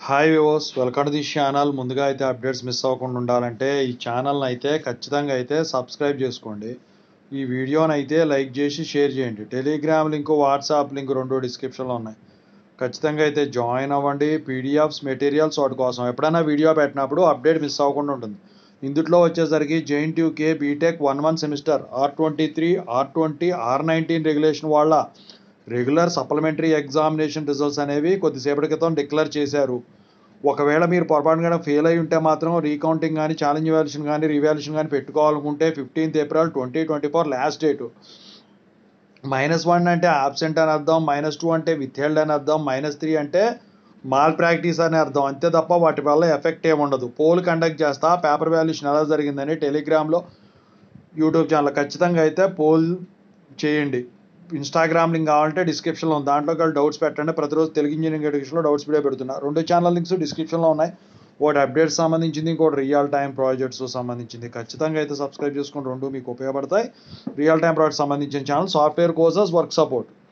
hi వివోస్ welcome to this channel ముందుగా అయితే అప్డేట్స్ మిస్ అవ్వకుండా ఉండాలంటే ఈ ఛానల్ని అయితే ఖచ్చితంగా అయితే సబ్స్క్రైబ్ చేసుకోండి ఈ వీడియోని అయితే లైక్ చేసి షేర్ చేయండి టెలిగ్రామ్ లింక్ వాట్సాప్ లింక్ రెండు డిస్క్రిప్షన్లో ఉన్నాయి ఖచ్చితంగా అయితే జాయిన్ అవ్వండి పీడిఎఫ్స్ మెటీరియల్స్ వాటి కోసం ఎప్పుడైనా వీడియో పెట్టినప్పుడు అప్డేట్ మిస్ అవ్వకుండా ఉంటుంది ఇందులో వచ్చేసరికి జైన్ కే BTech one one semester R twenty three R twenty R nineteen regulation వాళ్ళ రెగ్యులర్ సప్లిమెంటరీ ఎగ్జామినేషన్ రిజల్ట్స్ అనేవి కొద్దిసేపటి క్రితం డిక్లేర్ చేశారు ఒకవేళ మీరు పొరపాటుగా ఫెయిల్ అయి ఉంటే మాత్రం రీకౌంటింగ్ కానీ ఛాలెంజ్ వాల్యుయేషన్ కానీ రివాల్యుయేషన్ కానీ పెట్టుకోవాలనుకుంటే fifteenth April twenty twenty four last date minus one అంటే ఆబ్సెంట్ అని అర్థం మైనస్ టూ అంటే విత్హెల్డ్ అని అర్థం మైనస్ త్రీ అంటే మాల్ ప్రాక్టీస్ అని అర్థం అంతే తప్ప వాటి వల్ల ఎఫెక్ట్ ఏమి ఉండదు పోల్ కండక్ట్ చేస్తా పేపర్ వాల్యుయేషన్ ఎలా జరిగిందని టెలిగ్రామ్లో యూట్యూబ్ ఛానల్ ఖచ్చితంగా అయితే పోల్ చేయండి ఇన్స్టాగ్రామ్ లింక్ కావాలంటే డిస్క్రిప్షన్లో ఉంది దాంట్లో కలిసి డౌట్స్ పెట్టండి ప్రతిరోజు తెలుగు ఇంజనీరింగ్ ఎడ్యుకేషన్లో డౌట్స్ వీడియో పెడుతున్నా రెండు ఛానల్ లింక్స్ డిస్క్రిప్షన్లో ఉన్నాయి ఒకటి అప్డేట్స్ సంబంధించింది ఇంకోటి రియల్ టైం ప్రాజెక్ట్స్ సంబంధించింది ఖచ్చితంగా అయితే సబ్స్క్రైబ్ చేసుకుని రెండు మీకు ఉపయోగపడతాయి రియల్ టైం ప్రాజెక్ట్ సంబంధించిన channel software courses work support